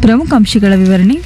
ಪ್ರಮುಖ ಅಂಶಗಳ ವಿವರಣೆ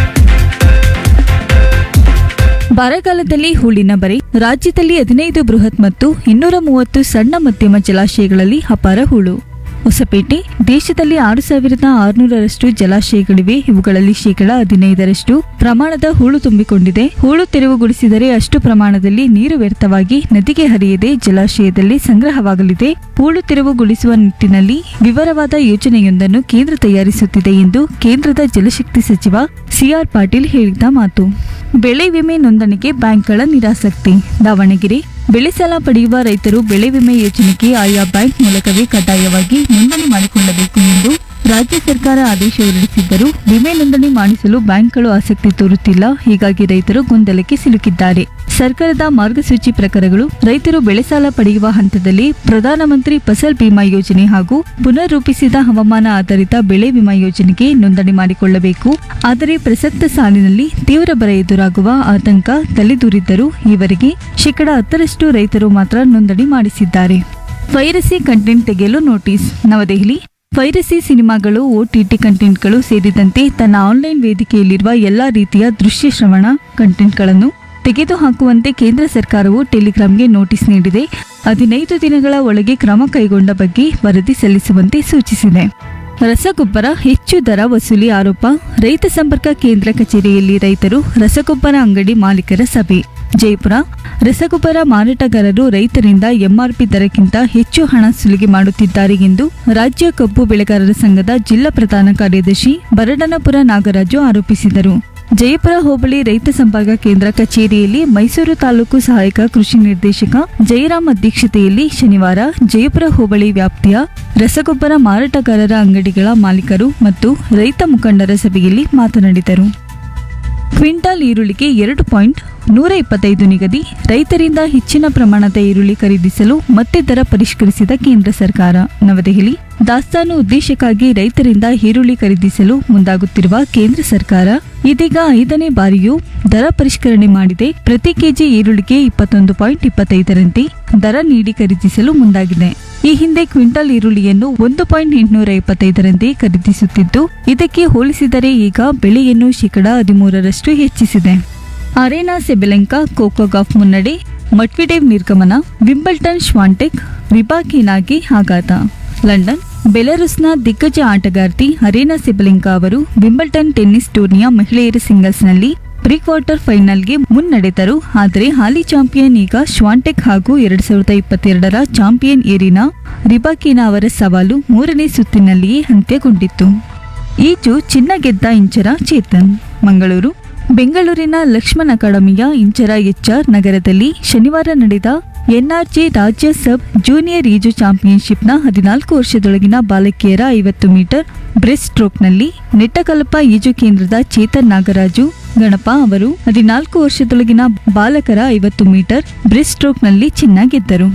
ಬರಗಾಲದಲ್ಲಿ ಹೂಳಿನ ಬರೆ ರಾಜ್ಯದಲ್ಲಿ ಹದಿನೈದು ಬೃಹತ್ ಮತ್ತು ಇನ್ನೂರ ಮೂವತ್ತು ಸಣ್ಣ ಮಧ್ಯಮ ಜಲಾಶಯಗಳಲ್ಲಿ ಅಪಾರ ಹೂಳು ಹೊಸಪೇಟೆ ದೇಶದಲ್ಲಿ ಆರು ಸಾವಿರದ ಆರುನೂರರಷ್ಟು ಜಲಾಶಯಗಳಿವೆ ಇವುಗಳಲ್ಲಿ ಶೇಕಡ ಹದಿನೈದರಷ್ಟು ಪ್ರಮಾಣದ ಹೂಳು ತುಂಬಿಕೊಂಡಿದೆ ಹೂಳು ತೆರವುಗೊಳಿಸಿದರೆ ಅಷ್ಟು ಪ್ರಮಾಣದಲ್ಲಿ ನೀರು ವ್ಯರ್ಥವಾಗಿ ನದಿಗೆ ಹರಿಯದೆ ಜಲಾಶಯದಲ್ಲಿ ಸಂಗ್ರಹವಾಗಲಿದೆ ಹೂಳು ತೆರವುಗೊಳಿಸುವ ನಿಟ್ಟಿನಲ್ಲಿ ವಿವರವಾದ ಯೋಜನೆಯೊಂದನ್ನು ಕೇಂದ್ರ ತಯಾರಿಸುತ್ತಿದೆ ಎಂದು ಕೇಂದ್ರದ ಜಲಶಕ್ತಿ ಸಚಿವ ಸಿಆರ್ ಪಾಟೀಲ್ ಹೇಳಿದ ಮಾತು ಬೆಳೆ ವಿಮೆ ನೋಂದಣಿಗೆ ಬ್ಯಾಂಕ್ಗಳ ನಿರಾಸಕ್ತಿ ದಾವಣಗೆರೆ ಬೆಳೆ ಸಾಲ ಪಡೆಯುವ ರೈತರು ಬೆಳೆ ವಿಮೆ ಯೋಜನೆಗೆ ಆಯಾ ಬ್ಯಾಂಕ್ ಮೂಲಕವೇ ಕಡ್ಡಾಯವಾಗಿ ನೋಂದಣಿ ಮಾಡಿಕೊಳ್ಳಬೇಕು ಎಂದು ರಾಜ್ಯ ಸರ್ಕಾರ ಆದೇಶ ಹೊರಡಿಸಿದ್ದರೂ ವಿಮೆ ನೋಂದಣಿ ಮಾಡಿಸಲು ಬ್ಯಾಂಕ್ಗಳು ಆಸಕ್ತಿ ತೋರುತ್ತಿಲ್ಲ ಹೀಗಾಗಿ ರೈತರು ಗೊಂದಲಕ್ಕೆ ಸಿಲುಕಿದ್ದಾರೆ ಸರ್ಕಾರದ ಮಾರ್ಗಸೂಚಿ ಪ್ರಕಾರಗಳು ರೈತರು ಬೆಳೆ ಸಾಲ ಪಡೆಯುವ ಹಂತದಲ್ಲಿ ಪ್ರಧಾನಮಂತ್ರಿ ಫಸಲ್ ಬಿಮಾ ಯೋಜನೆ ಹಾಗೂ ಪುನರ್ರೂಪಿಸಿದ ಹವಾಮಾನ ಆಧಾರಿತ ಬೆಳೆ ವಿಮಾ ಯೋಜನೆಗೆ ನೋಂದಣಿ ಮಾಡಿಕೊಳ್ಳಬೇಕು ಆದರೆ ಪ್ರಸಕ್ತ ಸಾಲಿನಲ್ಲಿ ತೀವ್ರ ಬರ ಎದುರಾಗುವ ಆತಂಕ ತಲೆದೂರಿದ್ದರೂ ಈವರೆಗೆ ಶೇಕಡ ಹತ್ತರಷ್ಟು ರೈತರು ಮಾತ್ರ ನೋಂದಣಿ ಮಾಡಿಸಿದ್ದಾರೆ ಪೈರಸಿ ಕಂಟೆಂಟ್ ತೆಗೆಯಲು ನೋಟಿಸ್ ನವದೆಹಲಿ ಪೈರಸಿ ಸಿನಿಮಾಗಳು ಓಟಿಟಿ ಕಂಟೆಂಟ್ಗಳು ಸೇರಿದಂತೆ ತನ್ನ ಆನ್ಲೈನ್ ವೇದಿಕೆಯಲ್ಲಿರುವ ಎಲ್ಲಾ ರೀತಿಯ ದೃಶ್ಯ ಶ್ರವಣ ಕಂಟೆಂಟ್ಗಳನ್ನು ತೆಗೆದುಹಾಕುವಂತೆ ಕೇಂದ್ರ ಸರ್ಕಾರವು ಟೆಲಿಗ್ರಾಂಗೆ ನೋಟಿಸ್ ನೀಡಿದೆ ಹದಿನೈದು ದಿನಗಳ ಒಳಗೆ ಕ್ರಮ ಕೈಗೊಂಡ ಬಗ್ಗೆ ವರದಿ ಸಲ್ಲಿಸುವಂತೆ ಸೂಚಿಸಿದೆ ರಸಗೊಬ್ಬರ ಹೆಚ್ಚು ದರ ವಸೂಲಿ ಆರೋಪ ರೈತ ಸಂಪರ್ಕ ಕೇಂದ್ರ ಕಚೇರಿಯಲ್ಲಿ ರೈತರು ರಸಗೊಬ್ಬರ ಅಂಗಡಿ ಮಾಲೀಕರ ಸಭೆ ಜೈಪುರ ರಸಗೊಬ್ಬರ ಮಾರಾಟಗಾರರು ರೈತರಿಂದ ಎಂಆರ್ಪಿ ದರಕ್ಕಿಂತ ಹೆಚ್ಚು ಹಣ ಸುಲಿಗೆ ಮಾಡುತ್ತಿದ್ದಾರೆ ಎಂದು ರಾಜ್ಯ ಕಬ್ಬು ಬೆಳೆಗಾರರ ಸಂಘದ ಜಿಲ್ಲಾ ಪ್ರಧಾನ ಕಾರ್ಯದರ್ಶಿ ಬರಡನಪುರ ನಾಗರಾಜು ಆರೋಪಿಸಿದರು ಜಯಪುರ ಹೋಬಳಿ ರೈತ ಸಂಪರ್ಕ ಕೇಂದ್ರ ಕಚೇರಿಯಲ್ಲಿ ಮೈಸೂರು ತಾಲೂಕು ಸಹಾಯಕ ಕೃಷಿ ನಿರ್ದೇಶಕ ಜಯರಾಮ್ ಅಧ್ಯಕ್ಷತೆಯಲ್ಲಿ ಶನಿವಾರ ಜಯಪುರ ಹೋಬಳಿ ವ್ಯಾಪ್ತಿಯ ರಸಗೊಬ್ಬರ ಮಾರಾಟಗಾರರ ಅಂಗಡಿಗಳ ಮಾಲೀಕರು ಮತ್ತು ರೈತ ಮುಖಂಡರ ಸಭೆಯಲ್ಲಿ ಮಾತನಾಡಿದರು ಕ್ವಿಂಟಾಲ್ ಈರುಳ್ಳಿಗೆ ಎರಡು ಪಾಯಿಂಟ್ ನೂರ ಇಪ್ಪತ್ತೈದು ನಿಗದಿ ರೈತರಿಂದ ಹೆಚ್ಚಿನ ಪ್ರಮಾಣದ ಈರುಳ್ಳಿ ಖರೀದಿಸಲು ಮತ್ತೆ ದರ ಪರಿಷ್ಕರಿಸಿದ ಕೇಂದ್ರ ಸರ್ಕಾರ ನವದೆಹಲಿ ದಾಸ್ತಾನು ಉದ್ದೇಶಕ್ಕಾಗಿ ರೈತರಿಂದ ಈರುಳ್ಳಿ ಖರೀದಿಸಲು ಮುಂದಾಗುತ್ತಿರುವ ಕೇಂದ್ರ ಸರ್ಕಾರ ಇದೀಗ ಐದನೇ ಬಾರಿಯೂ ದರ ಪರಿಷ್ಕರಣೆ ಮಾಡಿದೆ ಪ್ರತಿ ಕೆಜಿ ಈರುಳ್ಳಿಗೆ ಇಪ್ಪತ್ತೊಂದು ಪಾಯಿಂಟ್ ಇಪ್ಪತ್ತೈದರಂತೆ ದರ ನೀಡಿ ಖರೀದಿಸಲು ಮುಂದಾಗಿದೆ ಈ ಹಿಂದೆ ಕ್ವಿಂಟಲ್ ಈರುಳ್ಳಿಯನ್ನು ಒಂದು ಪಾಯಿಂಟ್ ಎಂಟುನೂರ ಇಪ್ಪತ್ತೈದರಂತೆ ಖರೀದಿಸುತ್ತಿದ್ದು ಇದಕ್ಕೆ ಹೋಲಿಸಿದರೆ ಈಗ ಬೆಲೆಯನ್ನು ಶೇಕಡಾ ಹದಿಮೂರರಷ್ಟು ಹೆಚ್ಚಿಸಿದೆ ಅರೇನಾ ಸೆಬೆಲೆಂಕಾ ಕೋಕೋ ಗಾಫ್ ಮುನ್ನಡೆ ಮಟ್ವಿಡೇವ್ ನಿರ್ಗಮನ ವಿಂಬಲ್ಟನ್ ಶ್ವಾಂಟೆಕ್ ವಿಬಾಕಿನಾಗಿ ಆಘಾತ ಲಂಡನ್ ಬೆಲರುಸ್ನ ದಿಗ್ಗಜ ಆಟಗಾರ್ತಿ ಅರೇನಾ ಸೆಬೆಲೆಂಕಾ ಅವರು ವಿಂಬಲ್ಟನ್ ಟೆನ್ನಿಸ್ ಟೂರ್ನಿಯ ಮಹಿಳೆಯರ ಸಿಂಗಲ್ಸ್ನಲ್ಲಿ ಪ್ರೀ ಕ್ವಾರ್ಟರ್ ಫೈನಲ್ಗೆ ಮುನ್ನಡೆದರು ಆದರೆ ಹಾಲಿ ಚಾಂಪಿಯನ್ ಈಗ ಶ್ವಾಂಟೆಕ್ ಹಾಗೂ ಎರಡ್ ಸಾವಿರದ ಇಪ್ಪತ್ತೆರಡರ ಚಾಂಪಿಯನ್ ಏರಿನಾ ರಿಬಾಕಿನಾ ಅವರ ಸವಾಲು ಮೂರನೇ ಸುತ್ತಿನಲ್ಲಿಯೇ ಅಂತ್ಯಗೊಂಡಿತ್ತು ಈಜು ಚಿನ್ನ ಗೆದ್ದ ಇಂಚರ ಚೇತನ್ ಮಂಗಳೂರು ಬೆಂಗಳೂರಿನ ಲಕ್ಷ್ಮಣ್ ಅಕಾಡೆಮಿಯ ಇಂಚರ ಎಚ್ಆರ್ ನಗರದಲ್ಲಿ ಶನಿವಾರ ನಡೆದ ಎನ್ಆರ್ಜಿ ರಾಜ್ಯ ಸಬ್ ಜೂನಿಯರ್ ಈಜು ಚಾಂಪಿಯನ್ಶಿಪ್ನ ಹದಿನಾಲ್ಕು ವರ್ಷದೊಳಗಿನ ಬಾಲಕಿಯರ ಐವತ್ತು ಮೀಟರ್ ಬ್ರೆಸ್ಟ್ ಸ್ಟ್ರೋಕ್ನಲ್ಲಿ ನೆಟ್ಟಕಲ್ಪ ಈಜು ಕೇಂದ್ರದ ಚೇತನ್ ನಾಗರಾಜು ಗಣಪ ಅವರು ಹದಿನಾಲ್ಕು ವರ್ಷದೊಳಗಿನ ಬಾಲಕರ ಐವತ್ತು ಮೀಟರ್ ಬ್ರೆಸ್ಟ್ ಸ್ಟ್ರೋಕ್ನಲ್ಲಿ ಚಿನ್ನ ಗೆದ್ದರು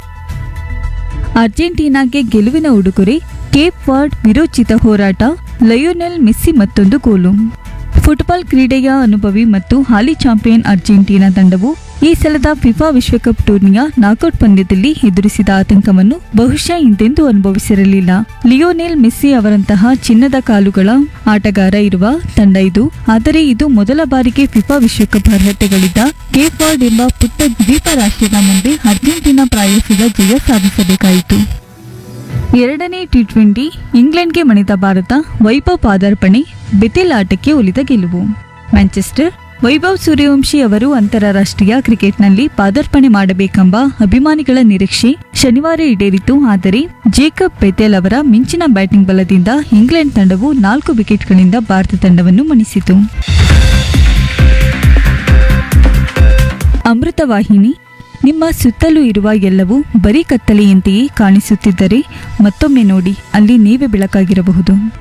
ಅರ್ಜೆಂಟೀನಾಗೆ ಗೆಲುವಿನ ಉಡುಗೊರೆ ಕೇಪ್ ವರ್ಡ್ ವಿರೋಚಿತ ಹೋರಾಟ ಲಯೋನೆಲ್ ಮೆಸ್ಸಿ ಮತ್ತೊಂದು ಗೋಲು ಫುಟ್ಬಾಲ್ ಕ್ರೀಡೆಯ ಅನುಭವಿ ಮತ್ತು ಹಾಲಿ ಚಾಂಪಿಯನ್ ಅರ್ಜೆಂಟೀನಾ ತಂಡವು ಈ ಸಲದ ಫಿಫಾ ವಿಶ್ವಕಪ್ ಟೂರ್ನಿಯ ನಾಕೌಟ್ ಪಂದ್ಯದಲ್ಲಿ ಎದುರಿಸಿದ ಆತಂಕವನ್ನು ಬಹುಶಃ ಹಿಂದೆಂದೂ ಅನುಭವಿಸಿರಲಿಲ್ಲ ಲಿಯೋನೆಲ್ ಮೆಸ್ಸಿ ಅವರಂತಹ ಚಿನ್ನದ ಕಾಲುಗಳ ಆಟಗಾರ ಇರುವ ತಂಡ ಇದು ಆದರೆ ಇದು ಮೊದಲ ಬಾರಿಗೆ ಫಿಫಾ ವಿಶ್ವಕಪ್ ಅರ್ಹತೆಗಳಿದ್ದ ಕೇಪ್ ವರ್ಡ್ ಎಂಬ ಪುಟ್ಟ ದ್ವೀಪ ರಾಷ್ಟ್ರದ ಮುಂದೆ ಅರ್ಜೆಂಟೀನಾ ಪ್ರಾಯಸಿದ ಜಯ ಸಾಧಿಸಬೇಕಾಯಿತು ಎರಡನೇ ಟಿ ಟ್ವೆಂಟಿ ಇಂಗ್ಲೆಂಡ್ಗೆ ಮಣಿದ ಭಾರತ ವೈಭವ್ ಪಾದಾರ್ಪಣೆ ಬೆತೆಲ್ ಆಟಕ್ಕೆ ಒಲಿದ ಗೆಲುವು ಮ್ಯಾಂಚೆಸ್ಟರ್ ವೈಭವ್ ಸೂರ್ಯವಂಶಿ ಅವರು ಅಂತಾರಾಷ್ಟ್ರೀಯ ಕ್ರಿಕೆಟ್ನಲ್ಲಿ ಪಾದಾರ್ಪಣೆ ಮಾಡಬೇಕೆಂಬ ಅಭಿಮಾನಿಗಳ ನಿರೀಕ್ಷೆ ಶನಿವಾರ ಈಡೇರಿತು ಆದರೆ ಜೇಕಬ್ ಬೆತೆಲ್ ಅವರ ಮಿಂಚಿನ ಬ್ಯಾಟಿಂಗ್ ಬಲದಿಂದ ಇಂಗ್ಲೆಂಡ್ ತಂಡವು ನಾಲ್ಕು ವಿಕೆಟ್ಗಳಿಂದ ಭಾರತ ತಂಡವನ್ನು ಮಣಿಸಿತು ಅಮೃತವಾಹಿನಿ ನಿಮ್ಮ ಸುತ್ತಲೂ ಇರುವ ಎಲ್ಲವೂ ಬರೀ ಕತ್ತಲೆಯಂತೆಯೇ ಕಾಣಿಸುತ್ತಿದ್ದರೆ ಮತ್ತೊಮ್ಮೆ ನೋಡಿ ಅಲ್ಲಿ ನೀವೇ ಬೆಳಕಾಗಿರಬಹುದು